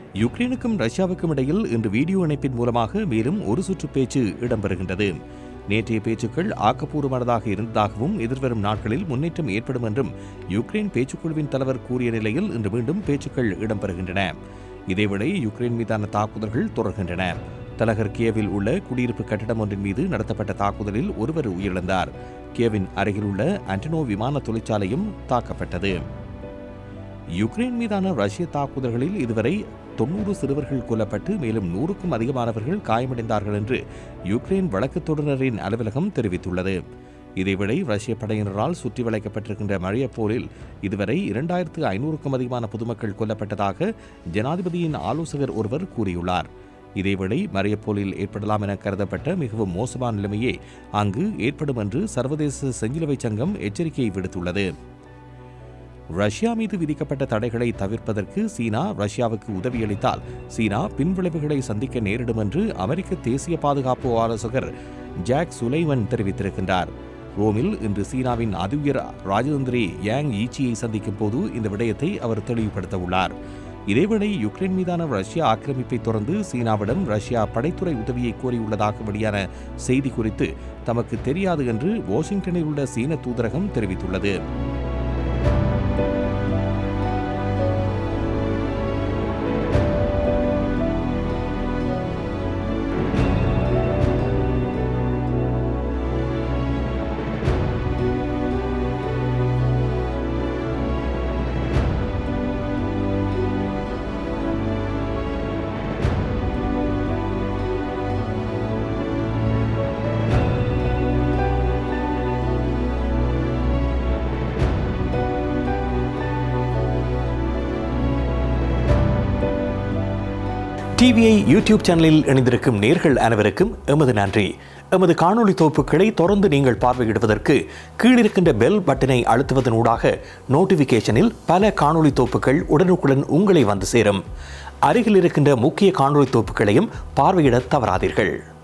யுக்ரைனுக்கும் ரஷ்யாவுக்கும் இடையில் இன்று வீடியோ இணைப்பின் மூலமாக மேலும் ஒரு சுற்று பேச்சு இடம்பெறுகின்றது நேற்றைய பேச்சுக்கள் ஆக்கப்பூர்வமானதாக இருந்ததாகவும் எதிர்வரும் நாட்களில் முன்னேற்றம் ஏற்படும் என்றும் யுக்ரைன் பேச்சுக்குழுவின் தலைவர் கூறிய நிலையில் இன்று மீண்டும் பேச்சுக்கள் இடம்பெறுகின்றன இதேவேளை யுக்ரைன் மீதான தாக்குதல்கள் தொடர்கின்றன தலைநகர் கியவில் உள்ள குடியிருப்பு கட்டிடம் ஒன்றின் மீது நடத்தப்பட்ட தாக்குதலில் ஒருவர் உயிரிழந்தார் கியவின் அருகில் உள்ள ஆண்டனோ விமான தொழிற்சாலையும் தாக்கப்பட்டது யுக்ரைன் மீதான ரஷ்ய தாக்குதல்களில் இதுவரை தொன்னூறு சிறுவர்கள் கொல்லப்பட்டு மேலும் நூறுக்கும் அதிகமானவர்கள் காயமடைந்தார்கள் என்று யுக்ரைன் வழக்குத் தொடரினரின் அலுவலகம் தெரிவித்துள்ளது இதேவேளை ரஷ்ய படையினரால் சுற்றி வளைக்கப்பட்டிருக்கின்ற மழையப்போரில் இதுவரை இரண்டாயிரத்து ஐநூறுக்கும் அதிகமான பொதுமக்கள் கொல்லப்பட்டதாக ஜனாதிபதியின் ஆலோசகர் ஒருவர் கூறியுள்ளார் இதேவேளை மரியப்போலில் ஏற்படலாம் என கருதப்பட்ட மிகவும் மோசமான நிலைமையே அங்கு ஏற்படும் என்று சர்வதேச செஞ்சிலுவை சங்கம் எச்சரிக்கை விடுத்துள்ளது ரஷ்யா மீது விதிக்கப்பட்ட தடைகளை தவிர்ப்பதற்கு சீனா ரஷ்யாவுக்கு உதவியளித்தால் சீனா பின்விளைவுகளை சந்திக்க நேரிடும் என்று அமெரிக்க தேசிய பாதுகாப்பு ஆலோசகர் ஜாக் சுலைவன் தெரிவித்திருக்கின்றார் ரோமில் இன்று சீனாவின் அதிஉயர் ராஜதந்திரி யாங் ஈச்சியை சந்திக்கும் போது இந்த விடயத்தை அவர் தெளிவுபடுத்த உள்ளார் இதேவேளை யுக்ரைன் மீதான ரஷ்ய ஆக்கிரமிப்பை தொடர்ந்து சீனாவிடம் ரஷ்யா படைத்துறை உதவியை கோரியுள்ளதாக வெளியான செய்தி குறித்து தமக்கு தெரியாது என்று வாஷிங்டனில் உள்ள சீன தூதரகம் தெரிவித்துள்ளது டிவிஐ யூடியூப் சேனலில் இணைந்திருக்கும் நேர்கள் அனைவருக்கும் எமது நன்றி எமது காணொளி தொகுப்புகளை தொடர்ந்து நீங்கள் பார்வையிடுவதற்கு கீழிருக்கின்ற பெல் பட்டனை அழுத்துவதனூடாக நோட்டிஃபிகேஷனில் பல காணொளி தொகுப்புகள் உடனுக்குடன் உங்களை வந்து சேரும் அருகில் இருக்கின்ற முக்கிய காணொளி தொகுப்புகளையும் பார்வையிட தவறாதீர்கள்